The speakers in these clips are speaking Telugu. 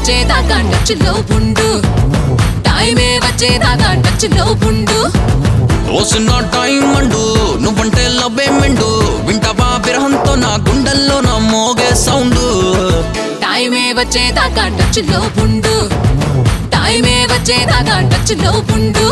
వచ్చేదాకా టచ్ లో ఉండు టైమే వచ్చేదాకా టచ్ లో ఉండు వస్తున్న టైం అండు నువ్వంటే లవ్వే మెండు వింటావా విరహంతో నా గుండెల్లో నా మోగే సౌండ్ టైమే వచ్చేదాకా టచ్ లో ఉండు టైమే వచ్చేదాకా టచ్ లో ఉండు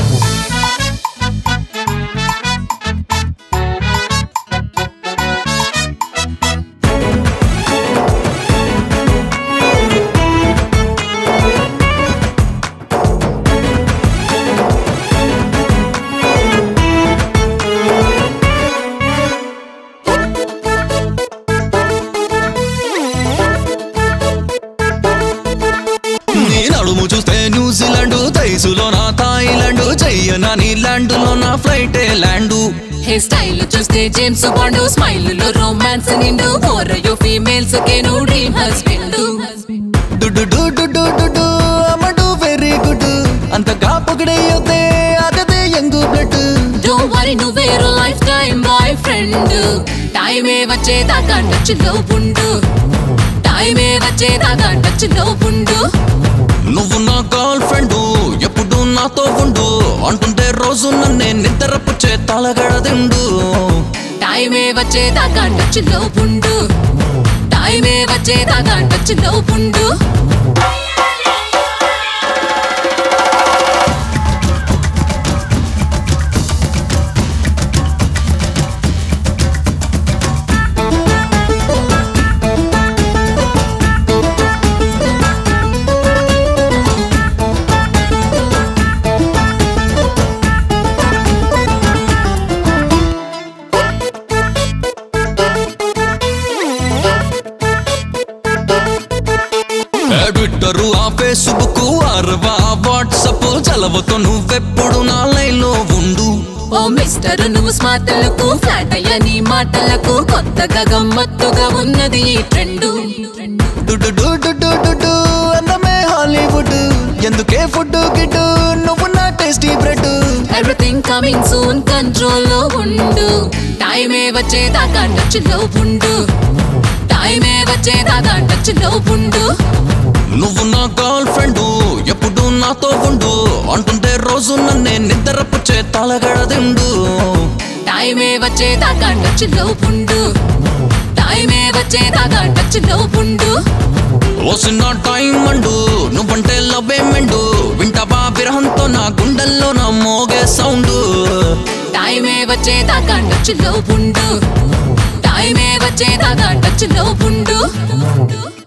నీ నడుము చూస్తే న్యూజిలాండ్ తైసులో నా థాయిలాండ్ చెయ్యన నీలాండ్లో నా ఫ్లైటే ల్యాండు హెయిర్ స్టైల్ చూస్తే జేమ్స్ బాండ్ స్మైల్ లో రొమాన్స్ నిండు ఓరయో ఫీమేల్స్ కేను డ్రీమ్ హస్బెండ్ డుడు డు డు డు డు డు అమ్మడు వెరీ గుడ్ అంతగా పొగిడేయొద్దే అదే యంగ్ బ్లడ్ డోంట్ వరీ నువ్వేరో లైఫ్ టైం బాయ్ ఫ్రెండ్ టైమే వచ్చేదాకా టచ్ లో ఉండు టైమే వచ్చేదాకా టచ్ లో ఉండు నువ్వు నా గర్ల్ ఫ్రెండ్ ఎప్పుడు నాతో ఉండు అంటుంటే రోజు నన్నే నిద్రపుచ్చే తలగడదిండు టైమే వచ్చేదాకా టచ్ లో ఉండు టైమే వచ్చేదాకా టచ్ లో ఉండు ట్విట్టరు ఆ ఫేస్బుక్ అరవా వాట్సప్ చలవతో నువ్వెప్పుడు నా లైన్లో ఉండు ఓ మిస్టర్ నువ్వు స్మార్ట్ లుక్ ఫ్లాట్ అయ్యా నీ మాటలకు కొత్తగా గమ్మత్తుగా ఉన్నది ఈ ట్రెండ్ డుడు డు డు డు డు డు అందమే హాలీవుడ్ ఎందుకే ఫుడ్ గిడ్డు నువ్వు నా tasty bread everything coming soon control లో ఉండు టైమే వచ్చేదాకా టచ్ లో ఉండు టైమే వచ్చేదాకా టచ్ లో ఉండు నువ్వు నా గర్ల్ ఫ్రెండ్ ఎప్పుడు నాతో ఉండు అంటుంటే రోజు నన్నే నిద్రపుచ్చే తలగడదిండు టైమే వచ్చేదాకా టచ్ లో ఉండు టైమే వచ్చేదాకా టచ్ లో ఉండు వస్తున్న టైం అండు నువ్వంటే లవ్వే మెండు వింటావా విరహంతో నా గుండెల్లో నా మోగే సౌండ్ టైమే వచ్చేదాకా టచ్ లో ఉండు టైమే వచ్చేదాకా టచ్ లో ఉండు